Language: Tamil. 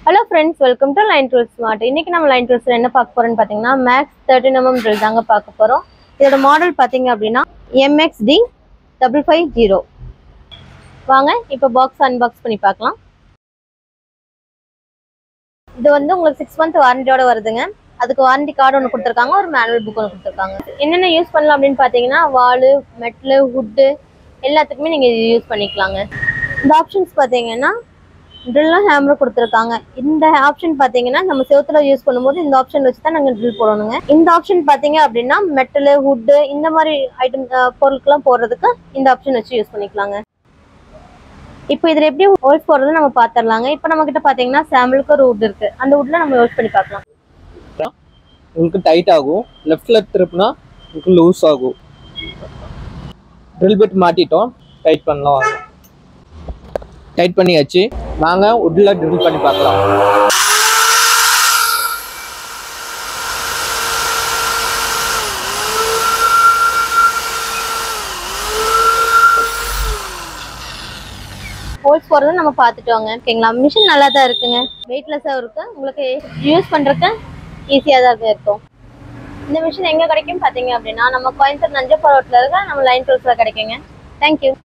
hello friends welcome to line tool smart இன்னைக்கு நம்ம லைன் டூல்ஸ்ல என்ன பார்க்க போறோம்னு பார்த்தீங்கன்னா மேக்ஸ் தேர்ட்டின் எம்எம் ட்ரில் தாங்க பார்க்க போறோம் இதோட மாடல் பார்த்தீங்க அப்படின்னா எம்எக்ஸ்டி டபுள் ஃபைவ் ஜீரோ வாங்க இப்போ பாக்ஸ் அன்பாக்ஸ் பண்ணி பார்க்கலாம் இது வந்து உங்களுக்கு சிக்ஸ் மந்த் வாரண்டியோட வருதுங்க அதுக்கு வாரண்டி கார்டு ஒன்று கொடுத்துருக்காங்க ஒரு மேனுவல் புக் ஒன்று கொடுத்துருக்காங்க என்னென்ன யூஸ் பண்ணலாம் அப்படின்னு பார்த்தீங்கன்னா வாலு மெட்டலு ஹுட்டு எல்லாத்துக்குமே நீங்கள் இது யூஸ் பண்ணிக்கலாங்க இந்த ஆப்ஷன்ஸ் பார்த்தீங்கன்னா ட்ரில்லும் ஹேமரும் கொடுத்துருக்காங்க இந்த ஆப்ஷன் பார்த்தீங்கன்னா நம்ம செவுத்துல யூஸ் பண்ணும்போது இந்த ஆப்ஷன் வச்சு தான் நாங்கள் ட்ரில் போடணுங்க இந்த ஆப்ஷன் பார்த்தீங்க அப்படின்னா மெட்டலு வுட்டு இந்த மாதிரி ஐட்டம் பொருட்கள்லாம் போடுறதுக்கு இந்த ஆப்ஷன் வச்சு யூஸ் பண்ணிக்கலாங்க இப்போ இதில் எப்படி ஹோல்ஸ் போடுறது நம்ம பார்த்துடலாங்க இப்போ நம்ம கிட்ட பார்த்தீங்கன்னா சாம்பிளுக்கு ஒரு வுட் இருக்கு அந்த வுட்ல நம்ம ஹோல்ஸ் பண்ணி பார்க்கலாம் உங்களுக்கு டைட் ஆகும் லெஃப்ட்ல திருப்பினா உங்களுக்கு லூஸ் ஆகும் ட்ரில் பிட் மாட்டிட்டோம் டைட் பண்ணலாம் வாங்க டைட் பண்ணியாச்சு வாங்க உட்ல ட்ரில் பண்ணி பார்க்கலாம் ஹோல்ஸ் போடுறது நம்ம பார்த்துட்டோங்க ஓகேங்களா மிஷின் நல்லா தான் இருக்குங்க வெயிட்லெஸ்ஸாக இருக்கு உங்களுக்கு யூஸ் பண்ணுறதுக்கு ஈஸியாக தான் இருக்கும் இந்த மிஷின் எங்கே கிடைக்கும் பார்த்தீங்க அப்படின்னா நம்ம கோயம்புத்தூர் நஞ்சப்பா ரோட்டில் இருக்க நம்ம லைன் டூல்ஸில் கிடைக்குங்க தேங்க்யூ